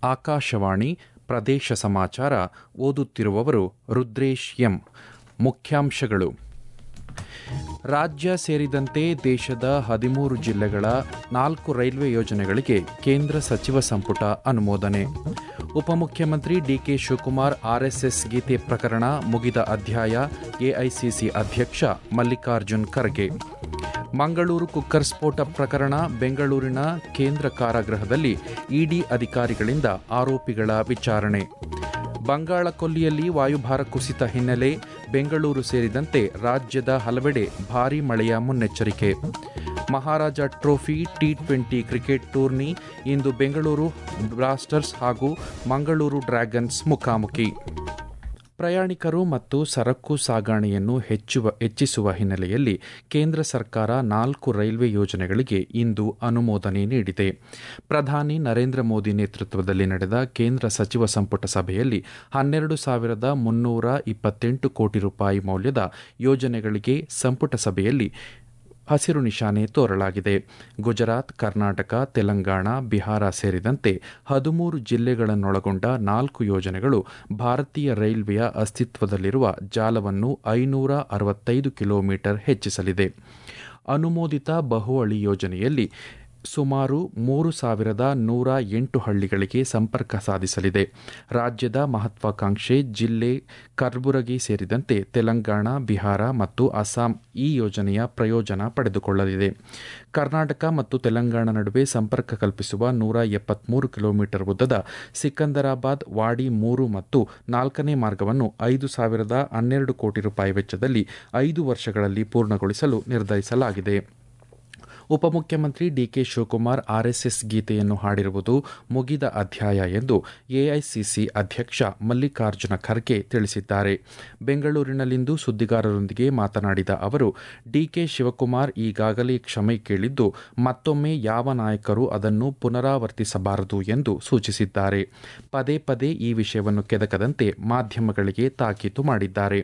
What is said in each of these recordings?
ಆಕಾಶವಾಣಿ ಪ್ರದೇಶ ಸಮಾಚಾರ ಓದುತ್ತಿರುವವರು ರುದ್ರೇಶ್ ಎಂ ಮುಖ್ಯಾಂಶಗಳು ರಾಜ್ಯ ಸೇರಿದಂತೆ ದೇಶದ ಹದಿಮೂರು ಜಿಲ್ಲೆಗಳ ನಾಲ್ಕು ರೈಲ್ವೆ ಯೋಜನೆಗಳಿಗೆ ಕೇಂದ್ರ ಸಚಿವ ಸಂಪುಟ ಅನುಮೋದನೆ ಉಪಮುಖ್ಯಮಂತ್ರಿ ಡಿಕೆ ಶಿವಕುಮಾರ್ ಆರ್ಎಸ್ಎಸ್ ಗೀತೆ ಪ್ರಕರಣ ಮುಗಿದ ಅಧ್ಯಾಯ ಎಐಸಿಸಿ ಅಧ್ಯಕ್ಷ ಮಲ್ಲಿಕಾರ್ಜುನ್ ಖರ್ಗೆ ಮಂಗಳೂರು ಕುಕ್ಕರ್ ಸ್ಫೋಟ ಪ್ರಕರಣ ಬೆಂಗಳೂರಿನ ಕೇಂದ್ರ ಕಾರಾಗೃಹದಲ್ಲಿ ಇಡಿ ಅಧಿಕಾರಿಗಳಿಂದ ಆರೋಪಿಗಳ ವಿಚಾರಣೆ ಬಂಗಾಳ ಕೊಲ್ಲಿಯಲ್ಲಿ ವಾಯುಭಾರ ಕುಸಿತ ಹಿನ್ನೆಲೆ ಬೆಂಗಳೂರು ಸೇರಿದಂತೆ ರಾಜ್ಯದ ಹಲವೆಡೆ ಭಾರೀ ಮಳೆಯ ಮುನ್ನೆಚ್ಚರಿಕೆ Maharaja trophy T twenty cricket tourney ಇಂದು ಬೆಂಗಳೂರು ಬ್ಲಾಸ್ಟರ್ಸ್ ಹಾಗೂ ಮಂಗಳೂರು ಡ್ರ್ಯಾಗನ್ಸ್ ಮುಖಾಮುಖಿ ಪ್ರಯಾಣಿಕರು ಮತ್ತು ಸರಕು ಸಾಗಣೆಯನ್ನು ಹೆಚ್ಚುವ ಹೆಚ್ಚಿಸುವ ಹಿನ್ನೆಲೆಯಲ್ಲಿ ಕೇಂದ್ರ ಸರ್ಕಾರ ನಾಲ್ಕು ರೈಲ್ವೆ ಯೋಜನೆಗಳಿಗೆ ಇಂದು ಅನುಮೋದನೆ ನೀಡಿದೆ ಪ್ರಧಾನಿ ನರೇಂದ್ರ ಮೋದಿ ನೇತೃತ್ವದಲ್ಲಿ ನಡೆದ ಕೇಂದ್ರ ಸಚಿವ ಸಂಪುಟ ಸಭೆಯಲ್ಲಿ ಹನ್ನೆರಡು ಸಾವಿರದ ಮುನ್ನೂರ ಇಪ್ಪತ್ತೆಂಟು ಕೋಟಿ ರೂಪಾಯಿ ಮೌಲ್ಯದ ಯೋಜನೆಗಳಿಗೆ ಸಂಪುಟ ಸಭೆಯಲ್ಲಿ ಹಸಿರು ನಿಶಾನೆ ತೋರಲಾಗಿದೆ ಗುಜರಾತ್ ಕರ್ನಾಟಕ ತೆಲಂಗಾಣ ಬಿಹಾರ ಸೇರಿದಂತೆ ಹದಿಮೂರು ಜಿಲ್ಲೆಗಳನ್ನೊಳಗೊಂಡ ನಾಲ್ಕು ಯೋಜನೆಗಳು ಭಾರತೀಯ ರೈಲ್ವೆಯ ಅಸ್ತಿತ್ವದಲ್ಲಿರುವ ಜಾಲವನ್ನು ಐನೂರ ಅರವತ್ತೈದು ಕಿಲೋಮೀಟರ್ ಹೆಚ್ಚಿಸಲಿದೆ ಅನುಮೋದಿತ ಬಹುವಳಿ ಯೋಜನೆಯಲ್ಲಿ ಸುಮಾರು ಮೂರು ಸಾವಿರದ ನೂರ ಎಂಟು ಹಳ್ಳಿಗಳಿಗೆ ಸಂಪರ್ಕ ಸಾಧಿಸಲಿದೆ ರಾಜ್ಯದ ಮಹತ್ವಾಕಾಂಕ್ಷೆ ಜಿಲ್ಲೆ ಕಲಬುರಗಿ ಸೇರಿದಂತೆ ತೆಲಂಗಾಣ ಬಿಹಾರ ಮತ್ತು ಅಸ್ಸಾಂ ಈ ಯೋಜನೆಯ ಪ್ರಯೋಜನ ಪಡೆದುಕೊಳ್ಳಲಿದೆ ಕರ್ನಾಟಕ ಮತ್ತು ತೆಲಂಗಾಣ ನಡುವೆ ಸಂಪರ್ಕ ಕಲ್ಪಿಸುವ ನೂರ ಎಪ್ಪತ್ಮೂರು ಕಿಲೋಮೀಟರ್ ಉದ್ದದ ಸಿಕಂದರಾಬಾದ್ ವಾಡಿ ಮೂರು ಮತ್ತು ನಾಲ್ಕನೇ ಮಾರ್ಗವನ್ನು ಐದು ಸಾವಿರದ ಹನ್ನೆರಡು ಕೋಟಿ ರೂಪಾಯಿ ವೆಚ್ಚದಲ್ಲಿ ಐದು ವರ್ಷಗಳಲ್ಲಿ ಪೂರ್ಣಗೊಳಿಸಲು ನಿರ್ಧರಿಸಲಾಗಿದೆ ಉಪಮುಖ್ಯಮಂತ್ರಿ ಡಿಕೆ ಶಿವಕುಮಾರ್ ಆರ್ಎಸ್ಎಸ್ ಗೀತೆಯನ್ನು ಹಾಡಿರುವುದು ಮುಗಿದ ಅಧ್ಯಾಯ ಎಂದು ಎಐಸಿಸಿ ಅಧ್ಯಕ್ಷ ಮಲ್ಲಿಕಾರ್ಜುನ ಖರ್ಗೆ ತಿಳಿಸಿದ್ದಾರೆ ಬೆಂಗಳೂರಿನಲ್ಲಿಂದು ಸುದ್ದಿಗಾರರೊಂದಿಗೆ ಮಾತನಾಡಿದ ಅವರು ಡಿಕೆ ಶಿವಕುಮಾರ್ ಈಗಾಗಲೇ ಕ್ಷಮೆ ಕೇಳಿದ್ದು ಮತ್ತೊಮ್ಮೆ ಯಾವ ನಾಯಕರು ಅದನ್ನು ಪುನರಾವರ್ತಿಸಬಾರದು ಎಂದು ಸೂಚಿಸಿದ್ದಾರೆ ಪದೇ ಪದೇ ಈ ವಿಷಯವನ್ನು ಕೆದಕದಂತೆ ಮಾಧ್ಯಮಗಳಿಗೆ ತಾಕೀತು ಮಾಡಿದ್ದಾರೆ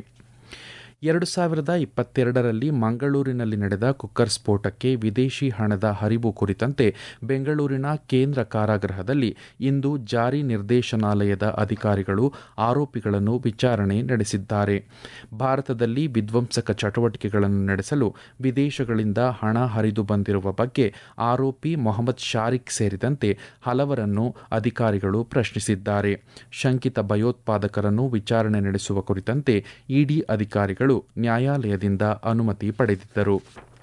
ಎರಡು ಸಾವಿರದ ಇಪ್ಪತ್ತೆರಡರಲ್ಲಿ ಮಂಗಳೂರಿನಲ್ಲಿ ನಡೆದ ಕುಕ್ಕರ್ ಸ್ಫೋಟಕ್ಕೆ ವಿದೇಶಿ ಹಣದ ಹರಿವು ಕುರಿತಂತೆ ಬೆಂಗಳೂರಿನ ಕೇಂದ್ರ ಕಾರಾಗೃಹದಲ್ಲಿ ಇಂದು ಜಾರಿ ನಿರ್ದೇಶನಾಲಯದ ಅಧಿಕಾರಿಗಳು ಆರೋಪಿಗಳನ್ನು ವಿಚಾರಣೆ ನಡೆಸಿದ್ದಾರೆ ಭಾರತದಲ್ಲಿ ವಿಧ್ವಂಸಕ ಚಟುವಟಿಕೆಗಳನ್ನು ನಡೆಸಲು ವಿದೇಶಗಳಿಂದ ಹಣ ಹರಿದು ಬಂದಿರುವ ಬಗ್ಗೆ ಆರೋಪಿ ಮೊಹಮ್ಮದ್ ಶಾರಿಕ್ ಸೇರಿದಂತೆ ಹಲವರನ್ನು ಅಧಿಕಾರಿಗಳು ಪ್ರಶ್ನಿಸಿದ್ದಾರೆ ಶಂಕಿತ ಭಯೋತ್ಪಾದಕರನ್ನು ವಿಚಾರಣೆ ನಡೆಸುವ ಕುರಿತಂತೆ ಇಡಿ ಅಧಿಕಾರಿಗಳು ನ್ಯಾಯಾಲಯದಿಂದ ಅನುಮತಿ ಪಡೆದಿದ್ದರು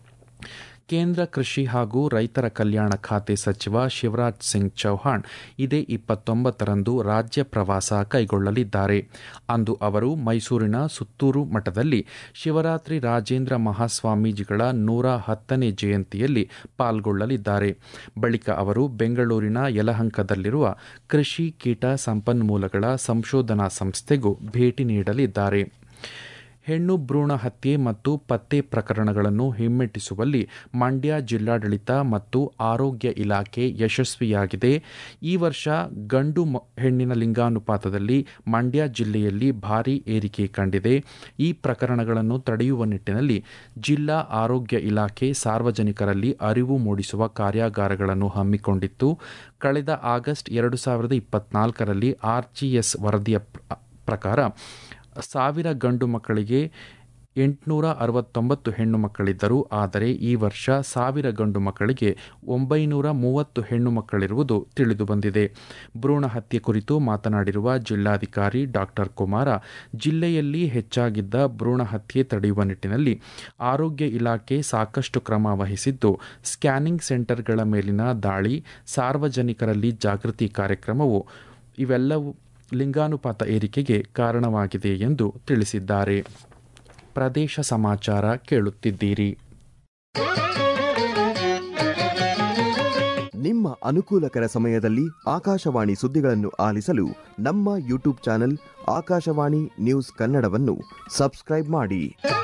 ಕೇಂದ್ರ ಕೃಷಿ ಹಾಗೂ ರೈತರ ಕಲ್ಯಾಣ ಖಾತೆ ಸಚಿವ ಶಿವರಾಜ್ ಸಿಂಗ್ ಚೌಹಾಣ್ ಇದೇ ಇಪ್ಪತ್ತೊಂಬತ್ತರಂದು ರಾಜ್ಯ ಪ್ರವಾಸ ಕೈಗೊಳ್ಳಲಿದ್ದಾರೆ ಅಂದು ಅವರು ಮೈಸೂರಿನ ಸುತ್ತೂರು ಮಠದಲ್ಲಿ ಶಿವರಾತ್ರಿ ರಾಜೇಂದ್ರ ಮಹಾಸ್ವಾಮೀಜಿಗಳ ನೂರ ಹತ್ತನೇ ಜಯಂತಿಯಲ್ಲಿ ಪಾಲ್ಗೊಳ್ಳಲಿದ್ದಾರೆ ಬಳಿಕ ಅವರು ಬೆಂಗಳೂರಿನ ಯಲಹಂಕದಲ್ಲಿರುವ ಕೃಷಿ ಕೀಟ ಸಂಪನ್ಮೂಲಗಳ ಸಂಶೋಧನಾ ಸಂಸ್ಥೆಗೂ ಭೇಟಿ ನೀಡಲಿದ್ದಾರೆ ಹೆಣ್ಣು ಭ್ರೂಣ ಹತ್ಯೆ ಮತ್ತು ಪತ್ತೆ ಪ್ರಕರಣಗಳನ್ನು ಹಿಮ್ಮೆಟ್ಟಿಸುವಲ್ಲಿ ಮಂಡ್ಯ ಜಿಲ್ಲಾಡಳಿತ ಮತ್ತು ಆರೋಗ್ಯ ಇಲಾಖೆ ಯಶಸ್ವಿಯಾಗಿದೆ ಈ ವರ್ಷ ಗಂಡು ಹೆಣ್ಣಿನ ಲಿಂಗಾನುಪಾತದಲ್ಲಿ ಮಂಡ್ಯ ಜಿಲ್ಲೆಯಲ್ಲಿ ಭಾರೀ ಏರಿಕೆ ಕಂಡಿದೆ ಈ ಪ್ರಕರಣಗಳನ್ನು ತಡೆಯುವ ನಿಟ್ಟಿನಲ್ಲಿ ಜಿಲ್ಲಾ ಆರೋಗ್ಯ ಇಲಾಖೆ ಸಾರ್ವಜನಿಕರಲ್ಲಿ ಅರಿವು ಮೂಡಿಸುವ ಕಾರ್ಯಾಗಾರಗಳನ್ನು ಹಮ್ಮಿಕೊಂಡಿತ್ತು ಕಳೆದ ಆಗಸ್ಟ್ ಎರಡು ಸಾವಿರದ ಇಪ್ಪತ್ನಾಲ್ಕರಲ್ಲಿ ಆರ್ಜಿಎಸ್ ವರದಿಯ ಪ್ರಕಾರ ಸಾವಿರ ಗಂಡು ಮಕ್ಕಳಿಗೆ ಎಂಟುನೂರ ಅರವತ್ತೊಂಬತ್ತು ಹೆಣ್ಣು ಮಕ್ಕಳಿದ್ದರು ಆದರೆ ಈ ವರ್ಷ ಸಾವಿರ ಗಂಡು ಮಕ್ಕಳಿಗೆ ಒಂಬೈನೂರ ಮೂವತ್ತು ಹೆಣ್ಣು ಮಕ್ಕಳಿರುವುದು ತಿಳಿದುಬಂದಿದೆ ಭ್ರೂಣ ಹತ್ಯೆ ಕುರಿತು ಮಾತನಾಡಿರುವ ಜಿಲ್ಲಾಧಿಕಾರಿ ಡಾಕ್ಟರ್ ಕುಮಾರ ಜಿಲ್ಲೆಯಲ್ಲಿ ಹೆಚ್ಚಾಗಿದ್ದ ಭ್ರೂಣ ಹತ್ಯೆ ತಡೆಯುವ ನಿಟ್ಟಿನಲ್ಲಿ ಆರೋಗ್ಯ ಇಲಾಖೆ ಸಾಕಷ್ಟು ಕ್ರಮ ವಹಿಸಿದ್ದು ಸ್ಕ್ಯಾನಿಂಗ್ ಸೆಂಟರ್ಗಳ ಮೇಲಿನ ದಾಳಿ ಸಾರ್ವಜನಿಕರಲ್ಲಿ ಜಾಗೃತಿ ಕಾರ್ಯಕ್ರಮವು ಇವೆಲ್ಲವೂ ಲಿಂಗಾನುಪಾತ ಏರಿಕೆಗೆ ಕಾರಣವಾಗಿದೆ ಎಂದು ತಿಳಿಸಿದ್ದಾರೆ ಪ್ರದೇಶ ಸಮಾಚಾರ ಕೇಳುತ್ತಿದ್ದೀರಿ ನಿಮ್ಮ ಅನುಕೂಲಕರ ಸಮಯದಲ್ಲಿ ಆಕಾಶವಾಣಿ ಸುದ್ದಿಗಳನ್ನು ಆಲಿಸಲು ನಮ್ಮ ಯೂಟ್ಯೂಬ್ ಚಾನೆಲ್ ಆಕಾಶವಾಣಿ ನ್ಯೂಸ್ ಕನ್ನಡವನ್ನು ಸಬ್ಸ್ಕ್ರೈಬ್ ಮಾಡಿ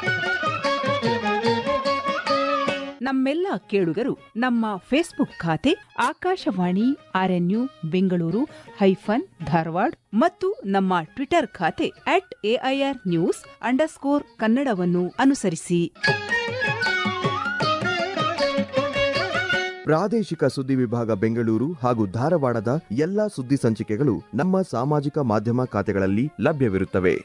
ನಮ್ಮೆಲ್ಲ ಕೇಳುಗರು ನಮ್ಮ ಫೇಸ್ಬುಕ್ ಖಾತೆ ಆಕಾಶವಾಣಿ ಆರ್ಎನ್ಯು ಬೆಂಗಳೂರು ಹೈಫನ್ ಧಾರವಾಡ ಮತ್ತು ನಮ್ಮ ಟ್ವಿಟರ್ ಖಾತೆ ಅಟ್ ಎಐಆರ್ ನ್ಯೂಸ್ ಅಂಡರ್ಸ್ಕೋರ್ ಕನ್ನಡವನ್ನು ಅನುಸರಿಸಿ ಪ್ರಾದೇಶಿಕ ಸುದ್ದಿ ವಿಭಾಗ ಬೆಂಗಳೂರು ಹಾಗೂ ಧಾರವಾಡದ ಎಲ್ಲಾ ಸುದ್ದಿ ಸಂಚಿಕೆಗಳು ನಮ್ಮ ಸಾಮಾಜಿಕ ಮಾಧ್ಯಮ ಖಾತೆಗಳಲ್ಲಿ ಲಭ್ಯವಿರುತ್ತವೆ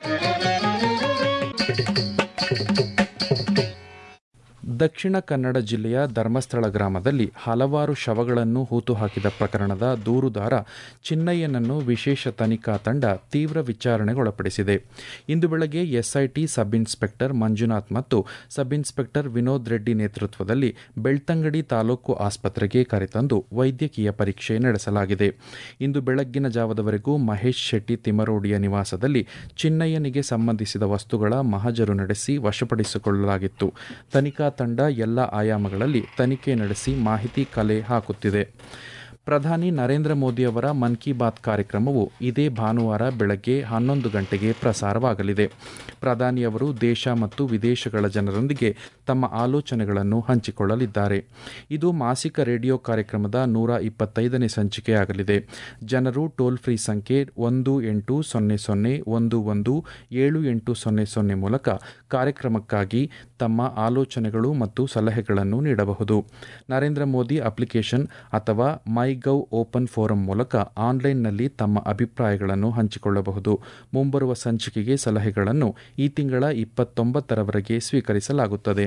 ದಕ್ಷಿಣ ಕನ್ನಡ ಜಿಲ್ಲೆಯ ಧರ್ಮಸ್ಥಳ ಗ್ರಾಮದಲ್ಲಿ ಹಲವಾರು ಶವಗಳನ್ನು ಹೂತು ಹಾಕಿದ ಪ್ರಕರಣದ ದೂರುದಾರ ಚಿನ್ನಯ್ಯನನ್ನು ವಿಶೇಷ ತನಿಖಾ ತಂಡ ತೀವ್ರ ವಿಚಾರಣೆಗೊಳಪಡಿಸಿದೆ ಇಂದು ಬೆಳಗ್ಗೆ ಎಸ್ಐಟಿ ಸಬ್ ಇನ್ಸ್ಪೆಕ್ಟರ್ ಮಂಜುನಾಥ್ ಮತ್ತು ಸಬ್ ಇನ್ಸ್ಪೆಕ್ಟರ್ ವಿನೋದ್ ರೆಡ್ಡಿ ನೇತೃತ್ವದಲ್ಲಿ ಬೆಳ್ತಂಗಡಿ ತಾಲೂಕು ಆಸ್ಪತ್ರೆಗೆ ಕರೆತಂದು ವೈದ್ಯಕೀಯ ಪರೀಕ್ಷೆ ನಡೆಸಲಾಗಿದೆ ಇಂದು ಬೆಳಗ್ಗಿನ ಜಾವದವರೆಗೂ ಮಹೇಶ್ ಶೆಟ್ಟಿ ತಿಮರೋಡಿಯ ನಿವಾಸದಲ್ಲಿ ಚಿನ್ನಯ್ಯನಿಗೆ ಸಂಬಂಧಿಸಿದ ವಸ್ತುಗಳ ಮಹಜರು ನಡೆಸಿ ವಶಪಡಿಸಿಕೊಳ್ಳಲಾಗಿತ್ತು ತನಿಖಾ ತಂಡ ಎಲ್ಲ ಆಯಾಮಗಳಲ್ಲಿ ತನಿಖೆ ನಡೆಸಿ ಮಾಹಿತಿ ಕಲೆ ಹಾಕುತ್ತಿದೆ ಪ್ರಧಾನಿ ನರೇಂದ್ರ ಮೋದಿಯವರ ಮನ್ ಕಿ ಬಾತ್ ಕಾರ್ಯಕ್ರಮವು ಇದೇ ಭಾನುವಾರ ಬೆಳಗ್ಗೆ ಹನ್ನೊಂದು ಗಂಟೆಗೆ ಪ್ರಸಾರವಾಗಲಿದೆ ಪ್ರಧಾನಿಯವರು ದೇಶ ಮತ್ತು ವಿದೇಶಗಳ ಜನರೊಂದಿಗೆ ತಮ್ಮ ಆಲೋಚನೆಗಳನ್ನು ಹಂಚಿಕೊಳ್ಳಲಿದ್ದಾರೆ ಇದು ಮಾಸಿಕ ರೇಡಿಯೋ ಕಾರ್ಯಕ್ರಮದ ನೂರ ಇಪ್ಪತ್ತೈದನೇ ಸಂಚಿಕೆಯಾಗಲಿದೆ ಜನರು ಟೋಲ್ ಫ್ರೀ ಸಂಖ್ಯೆ ಒಂದು ಎಂಟು ಸೊನ್ನೆ ಸೊನ್ನೆ ಒಂದು ಒಂದು ಏಳು ಎಂಟು ಸೊನ್ನೆ ಸೊನ್ನೆ ಮೂಲಕ ಕಾರ್ಯಕ್ರಮಕ್ಕಾಗಿ ತಮ್ಮ ಆಲೋಚನೆಗಳು ಮತ್ತು ಸಲಹೆಗಳನ್ನು ನೀಡಬಹುದು ನರೇಂದ್ರ ಮೋದಿ ಅಪ್ಲಿಕೇಶನ್ ಅಥವಾ ಮೈ ಗೌ ಓಪನ್ ಫೋರಂ ಮೂಲಕ ಆನ್ಲೈನ್ನಲ್ಲಿ ತಮ್ಮ ಅಭಿಪ್ರಾಯಗಳನ್ನು ಹಂಚಿಕೊಳ್ಳಬಹುದು ಮುಂಬರುವ ಸಂಚಿಕೆಗೆ ಸಲಹೆಗಳನ್ನು ಈ ತಿಂಗಳ ಇಪ್ಪತ್ತೊಂಬತ್ತರವರೆಗೆ ಸ್ವೀಕರಿಸಲಾಗುತ್ತದೆ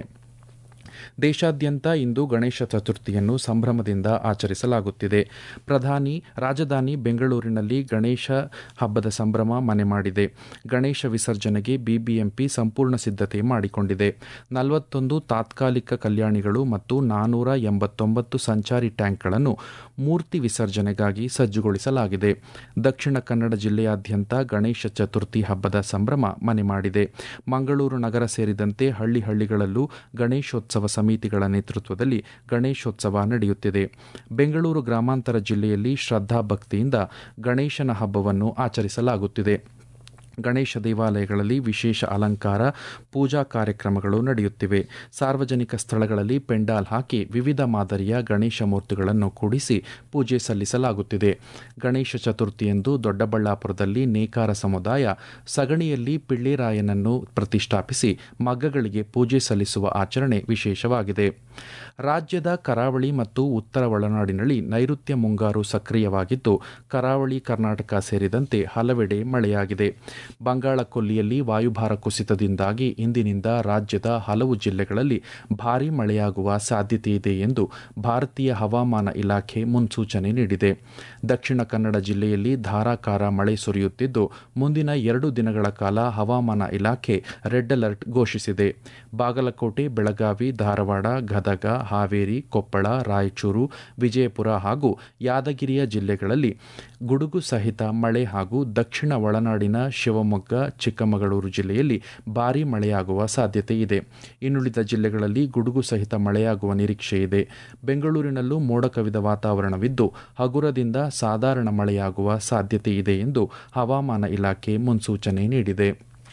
ದೇಶಾದ್ಯಂತ ಇಂದು ಗಣೇಶ ಚತುರ್ಥಿಯನ್ನು ಸಂಭ್ರಮದಿಂದ ಆಚರಿಸಲಾಗುತ್ತಿದೆ ಪ್ರಧಾನಿ ರಾಜಧಾನಿ ಬೆಂಗಳೂರಿನಲ್ಲಿ ಗಣೇಶ ಹಬ್ಬದ ಸಂಭ್ರಮ ಮನೆ ಮಾಡಿದೆ ಗಣೇಶ ವಿಸರ್ಜನೆಗೆ ಬಿಬಿಎಂಪಿ ಸಂಪೂರ್ಣ ಸಿದ್ಧತೆ ಮಾಡಿಕೊಂಡಿದೆ ನಲವತ್ತೊಂದು ತಾತ್ಕಾಲಿಕ ಕಲ್ಯಾಣಿಗಳು ಮತ್ತು ನಾನೂರ ಎಂಬತ್ತೊಂಬತ್ತು ಸಂಚಾರಿ ಟ್ಯಾಂಕ್ಗಳನ್ನು ಮೂರ್ತಿ ವಿಸರ್ಜನೆಗಾಗಿ ಸಜ್ಜುಗೊಳಿಸಲಾಗಿದೆ ದಕ್ಷಿಣ ಕನ್ನಡ ಜಿಲ್ಲೆಯಾದ್ಯಂತ ಗಣೇಶ ಚತುರ್ಥಿ ಹಬ್ಬದ ಸಂಭ್ರಮ ಮನೆ ಮಾಡಿದೆ ಮಂಗಳೂರು ನಗರ ಸೇರಿದಂತೆ ಹಳ್ಳಿ ಹಳ್ಳಿಗಳಲ್ಲೂ ಗಣೇಶೋತ್ಸವ ಸಮಿತಿಗಳ ನೇತೃತ್ವದಲ್ಲಿ ಗಣೇಶೋತ್ಸವ ನಡೆಯುತ್ತಿದೆ ಬೆಂಗಳೂರು ಗ್ರಾಮಾಂತರ ಜಿಲ್ಲೆಯಲ್ಲಿ ಶ್ರದ್ಧಾ ಭಕ್ತಿಯಿಂದ ಗಣೇಶನ ಹಬ್ಬವನ್ನು ಆಚರಿಸಲಾಗುತ್ತಿದೆ ಗಣೇಶ ದೇವಾಲಯಗಳಲ್ಲಿ ವಿಶೇಷ ಅಲಂಕಾರ ಪೂಜಾ ಕಾರ್ಯಕ್ರಮಗಳು ನಡೆಯುತ್ತಿವೆ ಸಾರ್ವಜನಿಕ ಸ್ಥಳಗಳಲ್ಲಿ ಪೆಂಡಾಲ್ ಹಾಕಿ ವಿವಿಧ ಮಾದರಿಯ ಗಣೇಶ ಮೂರ್ತಿಗಳನ್ನು ಕೂಡಿಸಿ ಪೂಜೆ ಸಲ್ಲಿಸಲಾಗುತ್ತಿದೆ ಗಣೇಶ ಚತುರ್ಥಿಯಂದು ದೊಡ್ಡಬಳ್ಳಾಪುರದಲ್ಲಿ ನೇಕಾರ ಸಮುದಾಯ ಸಗಣಿಯಲ್ಲಿ ಪಿಳ್ಳಿರಾಯನನ್ನು ಪ್ರತಿಷ್ಠಾಪಿಸಿ ಮಗ್ಗಗಳಿಗೆ ಪೂಜೆ ಸಲ್ಲಿಸುವ ಆಚರಣೆ ವಿಶೇಷವಾಗಿದೆ ರಾಜ್ಯದ ಕರಾವಳಿ ಮತ್ತು ಉತ್ತರ ಒಳನಾಡಿನಲ್ಲಿ ನೈಋತ್ಯ ಮುಂಗಾರು ಸಕ್ರಿಯವಾಗಿದ್ದು ಕರಾವಳಿ ಕರ್ನಾಟಕ ಸೇರಿದಂತೆ ಹಲವೆಡೆ ಮಳೆಯಾಗಿದೆ ಬಂಗಾಳ ಕೊಲ್ಲಿಯಲ್ಲಿ ವಾಯುಭಾರ ಕುಸಿತದಿಂದಾಗಿ ಇಂದಿನಿಂದ ರಾಜ್ಯದ ಹಲವು ಜಿಲ್ಲೆಗಳಲ್ಲಿ ಭಾರೀ ಮಳೆಯಾಗುವ ಸಾಧ್ಯತೆಯಿದೆ ಎಂದು ಭಾರತೀಯ ಹವಾಮಾನ ಇಲಾಖೆ ಮುನ್ಸೂಚನೆ ನೀಡಿದೆ ದಕ್ಷಿಣ ಕನ್ನಡ ಜಿಲ್ಲೆಯಲ್ಲಿ ಧಾರಾಕಾರ ಮಳೆ ಸುರಿಯುತ್ತಿದ್ದು ಮುಂದಿನ ಎರಡು ದಿನಗಳ ಕಾಲ ಹವಾಮಾನ ಇಲಾಖೆ ರೆಡ್ ಅಲರ್ಟ್ ಘೋಷಿಸಿದೆ ಬಾಗಲಕೋಟೆ ಬೆಳಗಾವಿ ಧಾರವಾಡ ಗದಗ ಹಾವೇರಿ ಕೊಪ್ಪಳ ರಾಯಚೂರು ವಿಜಯಪುರ ಹಾಗೂ ಯಾದಗಿರಿಯ ಜಿಲ್ಲೆಗಳಲ್ಲಿ ಗುಡುಗು ಸಹಿತ ಮಳೆ ಹಾಗೂ ದಕ್ಷಿಣ ಒಳನಾಡಿನ ಶಿವಮೊಗ್ಗ ಚಿಕ್ಕಮಗಳೂರು ಜಿಲ್ಲೆಯಲ್ಲಿ ಭಾರೀ ಮಳೆಯಾಗುವ ಸಾಧ್ಯತೆ ಇದೆ ಇನ್ನುಳಿದ ಜಿಲ್ಲೆಗಳಲ್ಲಿ ಗುಡುಗು ಸಹಿತ ಮಳೆಯಾಗುವ ನಿರೀಕ್ಷೆ ಇದೆ ಬೆಂಗಳೂರಿನಲ್ಲೂ ಮೋಡ ಕವಿದ ವಾತಾವರಣವಿದ್ದು ಹಗುರದಿಂದ ಸಾಧಾರಣ ಮಳೆಯಾಗುವ ಸಾಧ್ಯತೆ ಇದೆ ಎಂದು ಹವಾಮಾನ ಇಲಾಖೆ ಮುನ್ಸೂಚನೆ ನೀಡಿದೆ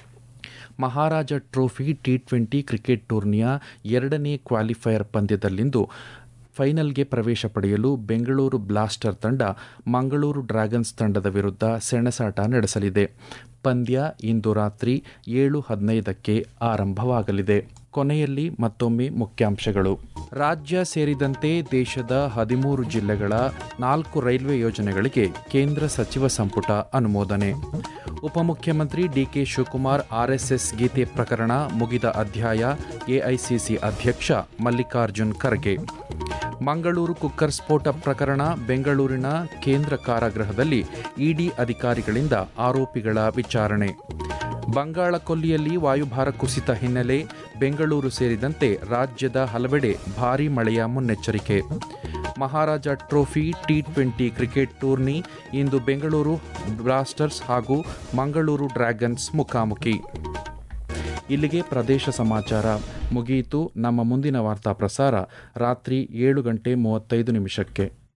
Maharaja trophy T twenty cricket ಟೂರ್ನಿಯ ಎರಡನೇ ಕ್ವಾಲಿಫೈಯರ್ ಪಂದ್ಯದಲ್ಲಿಂದು ಫೈನಲ್ಗೆ ಪ್ರವೇಶ ಪಡೆಯಲು ಬೆಂಗಳೂರು ಬ್ಲಾಸ್ಟರ್ ತಂಡ ಮಂಗಳೂರು ಡ್ರ್ಯಾಗನ್ಸ್ ತಂಡದ ವಿರುದ್ಧ ಸೆಣಸಾಟ ನಡೆಸಲಿದೆ ಪಂದ್ಯ ಇಂದು ರಾತ್ರಿ ಏಳು ಹದಿನೈದಕ್ಕೆ ಆರಂಭವಾಗಲಿದೆ ಕೊನೆಯಲ್ಲಿ ಮತ್ತೊಮ್ಮೆ ಮುಖ್ಯಾಂಶಗಳು ರಾಜ್ಯ ಸೇರಿದಂತೆ ದೇಶದ ಹದಿಮೂರು ಜಿಲ್ಲೆಗಳ ನಾಲ್ಕು ರೈಲ್ವೆ ಯೋಜನೆಗಳಿಗೆ ಕೇಂದ್ರ ಸಚಿವ ಸಂಪುಟ ಅನುಮೋದನೆ ಉಪಮುಖ್ಯಮಂತ್ರಿ ಡಿಕೆ ಶಿವಕುಮಾರ್ ಆರ್ಎಸ್ಎಸ್ ಗೀತೆ ಪ್ರಕರಣ ಮುಗಿದ ಅಧ್ಯಾಯ ಎಐಸಿಸಿ ಅಧ್ಯಕ್ಷ ಮಲ್ಲಿಕಾರ್ಜುನ್ ಖರ್ಗೆ ಮಂಗಳೂರು ಕುಕ್ಕರ್ ಸ್ಫೋಟ ಪ್ರಕರಣ ಬೆಂಗಳೂರಿನ ಕೇಂದ್ರ ಕಾರಾಗೃಹದಲ್ಲಿ ಇಡಿ ಅಧಿಕಾರಿಗಳಿಂದ ಆರೋಪಿಗಳ ವಿಚಾರಣೆ ಬಂಗಾಳ ಕೊಲ್ಲಿಯಲ್ಲಿ ವಾಯುಭಾರ ಕುಸಿತ ಹಿನ್ನೆಲೆ ಬೆಂಗಳೂರು ಸೇರಿದಂತೆ ರಾಜ್ಯದ ಹಲವೆಡೆ ಭಾರೀ ಮಳೆಯ ಮುನ್ನೆಚ್ಚರಿಕೆ Maharaja trophy T twenty cricket tourney ಇಂದು ಬೆಂಗಳೂರು ಬ್ಲಾಸ್ಟರ್ಸ್ ಹಾಗೂ ಮಂಗಳೂರು ಡ್ರ್ಯಾಗನ್ಸ್ ಮುಖಾಮುಖಿ ಇಲ್ಲಿಗೆ ಪ್ರದೇಶ ಸಮಾಚಾರ ಮುಗಿಯಿತು ನಮ್ಮ ಮುಂದಿನ ವಾರ್ತಾ ಪ್ರಸಾರ ರಾತ್ರಿ ಏಳು ಗಂಟೆ ಮೂವತ್ತೈದು ನಿಮಿಷಕ್ಕೆ